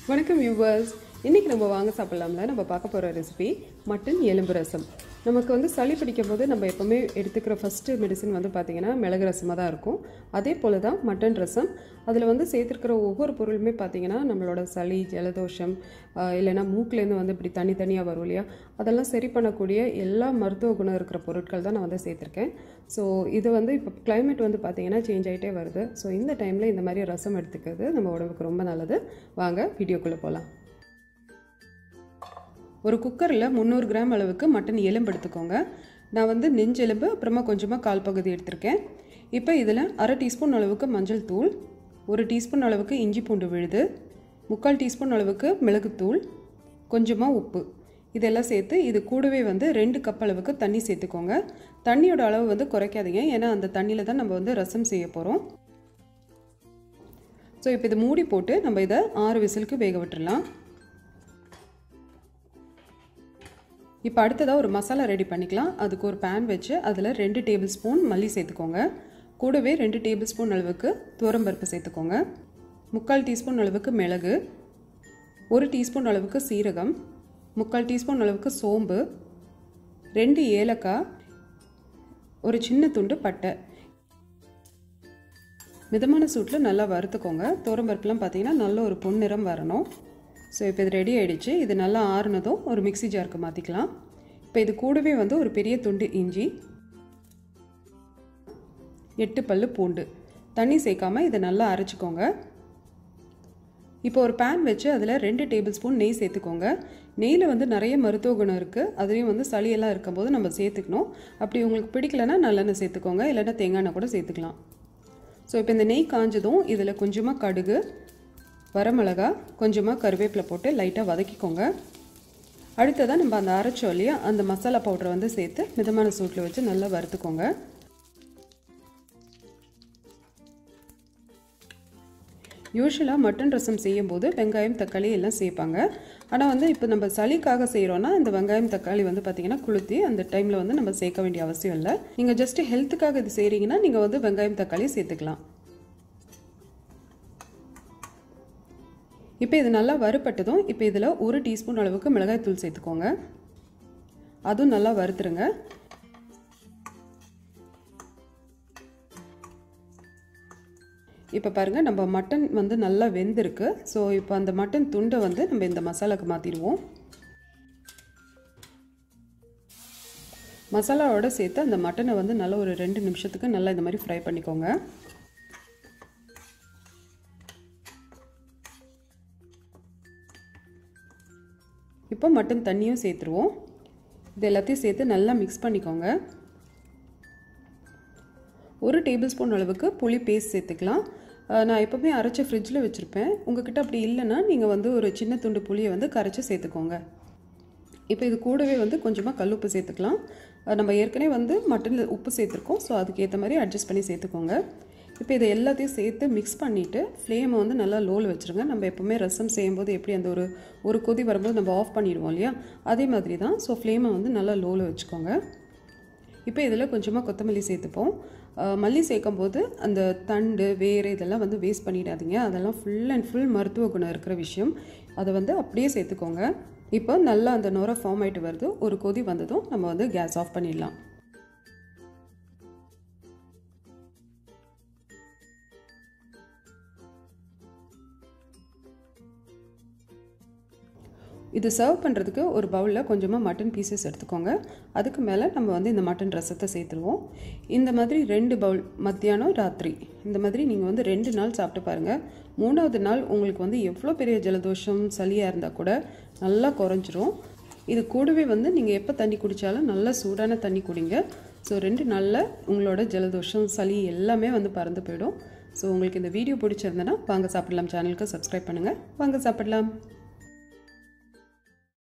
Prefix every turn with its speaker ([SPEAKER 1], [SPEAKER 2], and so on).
[SPEAKER 1] வணக்கம் வியூவர்ஸ் இன்றைக்கி நம்ம வாங்க சாப்பிட்லாம்ல நம்ம பார்க்க போகிற ரெசிபி மட்டன் எலும்பு ரசம் நமக்கு வந்து சளி பிடிக்கும் போது நம்ம எப்போவுமே எடுத்துக்கிற ஃபஸ்ட்டு மெடிசன் வந்து பார்த்திங்கன்னா மிளகு ரசமாக தான் இருக்கும் அதே போல் தான் மட்டன் ரசம் அதில் வந்து சேர்த்துருக்கிற ஒவ்வொரு பொருளுமே பார்த்திங்கன்னா நம்மளோட சளி ஜலதோஷம் ஆஹ் இல்லைன்னா மூக்குலேருந்து வந்து இப்படி தனி தனியாக வரும் இல்லையா அதெல்லாம் சரி பண்ணக்கூடிய எல்லா மருத்துவ குணம் இருக்கிற பொருட்கள் தான் நான் வந்து சேர்த்துருக்கேன் ஸோ இது வந்து இப்போ climate வந்து பார்த்திங்கன்னா சேஞ்ச் ஆகிட்டே வருது ஸோ இந்த டைமில் இந்த மாதிரி ரசம் எடுத்துக்கிறது நம்ம உடம்புக்கு ரொம்ப நல்லது வாங்க வீடியோக்குள்ளே போகலாம் ஒரு குக்கரில் முந்நூறு கிராம் அளவுக்கு மட்டன் எலும்பு எடுத்துக்கோங்க நான் வந்து நெஞ்செலும்பு அப்புறமா கொஞ்சமாக கால் பகுதி எடுத்திருக்கேன் இப்போ இதில் அரை டீஸ்பூன் அளவுக்கு மஞ்சள் தூள் ஒரு டீஸ்பூன் அளவுக்கு இஞ்சி பூண்டு விழுது முக்கால் டீஸ்பூன் அளவுக்கு மிளகுத்தூள் கொஞ்சமாக உப்பு இதெல்லாம் சேர்த்து இது கூடவே வந்து ரெண்டு கப் அளவுக்கு தண்ணி சேர்த்துக்கோங்க தண்ணியோட அளவு வந்து குறைக்காதீங்க ஏன்னா அந்த தண்ணியில் தான் நம்ம வந்து ரசம் செய்ய போகிறோம் ஸோ இப்போ இதை மூடி போட்டு நம்ம இதை ஆறு விசிலுக்கு வேக விட்டுறலாம் இப்போ அடுத்ததாக ஒரு மசாலா ரெடி பண்ணிக்கலாம் அதுக்கு ஒரு பேன் வச்சு அதில் ரெண்டு டேபிள் ஸ்பூன் மல்லி சேர்த்துக்கோங்க கூடவே ரெண்டு டேபிள் ஸ்பூன் அளவுக்கு துவரம்பருப்பு சேர்த்துக்கோங்க முக்கால் டீஸ்பூன் அளவுக்கு மிளகு ஒரு டீஸ்பூன் அளவுக்கு சீரகம் முக்கால் டீஸ்பூன் அளவுக்கு சோம்பு ரெண்டு ஏலக்காய் ஒரு சின்ன துண்டு பட்டை மிதமான சூட்டில் நல்லா வறுத்துக்கோங்க துவரம்பருப்புலாம் பார்த்தீங்கன்னா நல்ல ஒரு பொன்னிறம் வரணும் ஸோ இப்போ இது ரெடி ஆகிடுச்சு இது நல்லா ஆறுனதும் ஒரு மிக்ஸி ஜாருக்கு மாற்றிக்கலாம் இப்போ இது கூடவே வந்து ஒரு பெரிய துண்டு இஞ்சி எட்டு பல்லு பூண்டு தண்ணி சேர்க்காம இதை நல்லா அரைச்சிக்கோங்க இப்போ ஒரு பேன் வச்சு அதில் ரெண்டு டேபிள் ஸ்பூன் நெய் சேர்த்துக்கோங்க நெய்யில் வந்து நிறைய மருத்துவ குணம் இருக்குது அதுலேயும் வந்து சளியெல்லாம் இருக்கும்போது நம்ம சேர்த்துக்கணும் அப்படி உங்களுக்கு பிடிக்கலன்னா நல்லெண்ணெய் சேர்த்துக்கோங்க இல்லைன்னா தேங்காய் எண்ணெய் கூட சேர்த்துக்கலாம் ஸோ இப்போ இந்த நெய் காஞ்சதும் இதில் கொஞ்சமாக கடுகு வரமிளகா கொஞ்சமாக கருவேப்பிலை போட்டு லைட்டாக வதக்கிக்கோங்க அடுத்ததாக நம்ம அந்த அரைச்சோம் இல்லையா அந்த மசாலா பவுடரை வந்து சேர்த்து மிதமான சூட்டில் வச்சு நல்லா வறுத்துக்கோங்க யூஸ்வலாக மட்டன் ரசம் செய்யும்போது வெங்காயம் தக்காளி எல்லாம் சேர்ப்பாங்க ஆனால் வந்து இப்போ நம்ம சளிக்காக செய்கிறோன்னா இந்த வெங்காயம் தக்காளி வந்து பார்த்திங்கன்னா குளுத்தி அந்த டைமில் வந்து நம்ம சேர்க்க வேண்டிய அவசியம் இல்லை நீங்கள் ஜஸ்ட் ஹெல்த்துக்காக இது செய்கிறீங்கன்னா நீங்கள் வந்து வெங்காயம் தக்காளி சேர்த்துக்கலாம் இப்போ இது நல்லா வறுப்பட்டதும் இப்போ இதில் ஒரு டீஸ்பூன் அளவுக்கு மிளகாய் தூள் சேர்த்துக்கோங்க அதுவும் நல்லா வறுத்துருங்க இப்போ பாருங்கள் நம்ம மட்டன் வந்து நல்லா வெந்திருக்கு ஸோ இப்போ அந்த மட்டன் துண்டை வந்து நம்ம இந்த மசாலாவுக்கு மாற்றிடுவோம் மசாலாவோட சேர்த்து அந்த மட்டனை வந்து நல்லா ஒரு ரெண்டு நிமிஷத்துக்கு நல்லா இந்த மாதிரி ஃப்ரை பண்ணிக்கோங்க இப்போ மட்டன் தண்ணியும் சேர்த்துருவோம் இது எல்லாத்தையும் சேர்த்து நல்லா மிக்ஸ் பண்ணிக்கோங்க ஒரு டேபிள் ஸ்பூன் அளவுக்கு புளி பேஸ்ட் சேர்த்துக்கலாம் நான் எப்போவுமே அரைச்சி ஃப்ரிட்ஜில் வச்சுருப்பேன் உங்ககிட்ட அப்படி இல்லைன்னா நீங்கள் வந்து ஒரு சின்ன துண்டு புளியை வந்து கரைச்சி சேர்த்துக்கோங்க இப்போ இது கூடவே வந்து கொஞ்சமாக கல் உப்பு சேர்த்துக்கலாம் நம்ம ஏற்கனவே வந்து மட்டனில் உப்பு சேர்த்துருக்கோம் ஸோ அதுக்கேற்ற மாதிரி அட்ஜஸ்ட் பண்ணி சேர்த்துக்கோங்க இப்போ இதை எல்லாத்தையும் சேர்த்து மிக்ஸ் பண்ணிவிட்டு ஃப்ளேமை வந்து நல்லா லோவில் வச்சுருங்க நம்ம எப்போவுமே ரசம் செய்யும்போது எப்படி அந்த ஒரு ஒரு கொதி வரும்போது நம்ம ஆஃப் பண்ணிடுவோம் இல்லையா அதே மாதிரி தான் ஸோ ஃப்ளேமை வந்து நல்லா லோவில் வச்சுக்கோங்க இப்போ இதில் கொஞ்சமாக கொத்தமல்லி சேர்த்துப்போம் மல்லி சேர்க்கும் போது அந்த தண்டு வேறு இதெல்லாம் வந்து வேஸ்ட் பண்ணிடாதீங்க அதெல்லாம் ஃபுல் அண்ட் ஃபுல் மருத்துவ குணம் இருக்கிற விஷயம் அதை வந்து அப்படியே சேர்த்துக்கோங்க இப்போ நல்லா அந்த நுர ஃபார்ம் ஆகிட்டு வருது ஒரு கொதி வந்ததும் நம்ம வந்து கேஸ் ஆஃப் பண்ணிடலாம் இது சர்வ் பண்ணுறதுக்கு ஒரு பவுலில் கொஞ்சமாக மட்டன் பீசஸ் எடுத்துக்கோங்க அதுக்கு மேலே நம்ம வந்து இந்த மட்டன் ரசத்தை சேர்த்துருவோம் இந்த மாதிரி ரெண்டு பவுல் மத்தியானம் ராத்திரி இந்த மாதிரி நீங்கள் வந்து ரெண்டு நாள் சாப்பிட்டு பாருங்கள் மூணாவது நாள் உங்களுக்கு வந்து எவ்வளோ பெரிய ஜலதோஷம் சளியாக இருந்தால் கூட நல்லா குறைஞ்சிரும் இது கூடவே வந்து நீங்கள் எப்போ தண்ணி குடித்தாலும் நல்லா சூடான தண்ணி குடிங்க ஸோ ரெண்டு நாளில் உங்களோட ஜலதோஷம் சளி எல்லாமே வந்து பறந்து போயிடும் ஸோ உங்களுக்கு இந்த வீடியோ பிடிச்சிருந்தனா வாங்க சாப்பிடலாம் சேனலுக்கு சப்ஸ்கிரைப் பண்ணுங்கள் வாங்க சாப்பிடலாம்